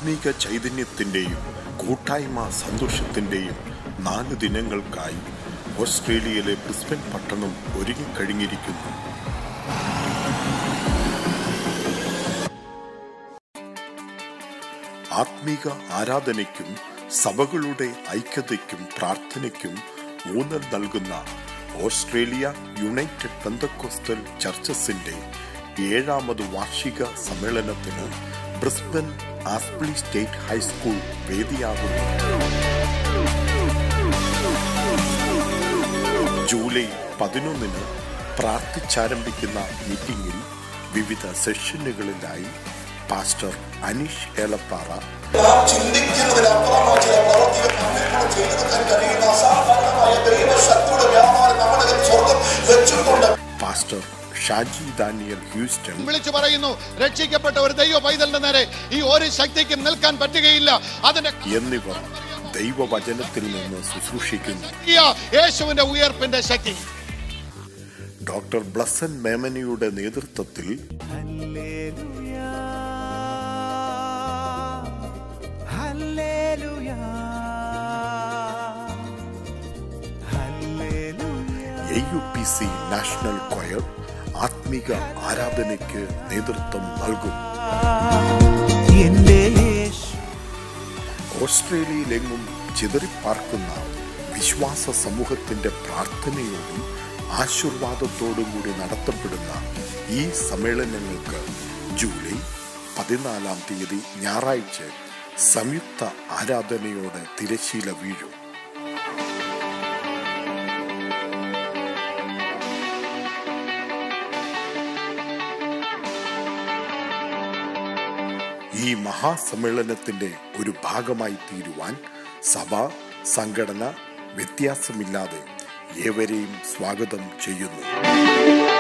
ആത്മീക ചൈതന്യത്തിൻ്റെയും കൂട്ടായ്മ സന്തോഷത്തിൻ്റെയും നാല് ദിനങ്ങൾക്കായി ഓസ്ട്രേലിയയിലെ ബ്രിസ്ബൻ പട്ടണം ഒരുങ്ങിക്കഴിഞ്ഞിരിക്കുന്നു ആത്മീക ആരാധനയ്ക്കും സഭകളുടെ ഐക്യതയ്ക്കും പ്രാർത്ഥനയ്ക്കും ഊന്നൽ നൽകുന്ന ഓസ്ട്രേലിയ യുണൈറ്റഡ് പെന്തക്കോസ്റ്റൽ ചർച്ചസിന്റെ ഏഴാമത് വാർഷിക സമ്മേളനത്തിന് ബ്രിസ്ബൻ ആസ്പ്ലി സ്റ്റേറ്റ് ഹൈസ്കൂൾ വേദിയാകുന്നു ജൂലൈ പതിനൊന്നിന് പ്രാർത്ഥിച്ചാരംഭിക്കുന്ന മീറ്റിംഗിൽ വിവിധ സെഷനുകളിലായി പാസ്റ്റർ അനീഷ് ഏലപ്പാറ നാം ചിന്തിക്കുന്നതിനപ്പുറമോ ചില പ്രവർത്തികൾ നമ്മിൽ കൂടെ ചെയ്തെടുക്കാൻ കഴിയുന്ന അസാധാരണമായ ദൈവശക്തിയുടെ വ്യാപാരം നമ്മുടെ കയ്യിൽ സ്വർഗം വെച്ചിട്ടുണ്ട് പാസ്റ്റർ ഷാജി ദാനിയൽ ഹ്യൂസ്റ്റൺ വിളിച്ചു പറയുന്നു രക്ഷിക്കപ്പെട്ട ഒരു ദൈവ പൈതലിന്റെ നേരെ ഈ ഒരു ശക്തിക്കും നിൽക്കാൻ പറ്റുകയില്ല അതിന്റെ എന്നിവർ ദൈവവചനത്തിൽ നിന്ന് ശുശ്രൂഷിക്കുന്നു ഈ യേശുവിന്റെ ഉയർപ്പിന്റെ ശക്തി ഡോക്ടർ ബ്ലസൻ മേമനിയുടെ നേതൃത്വത്തിൽ A U P C national choir ആത്മീക ആരാധനയ്ക്ക് നേതൃത്വം നൽകും എന്റെ യേശു ഓസ്ട്രേലിയയിലെങ്ങും ചിതറിപ്പാർക്കുന്ന വിശ്വാസ സമൂഹത്തിന്റെ പ്രാർത്ഥനയോടും ആശീർവാദത്തോടും കൂടി നടത്തപ്പെടുന്ന ഈ സമ്മേളനങ്ങൾക്ക് ജൂലൈ പതിനാലാം തീയതി ഞായറാഴ്ച സംയുക്ത ആരാധനയോടെ തിരശീല വീഴും ഈ മഹാസമ്മേളനത്തിന്റെ ഒരു ഭാഗമായി തീരുവാൻ സഭ സംഘടന വ്യത്യാസമില്ലാതെ ഏവരെയും സ്വാഗതം ചെയ്യുന്നു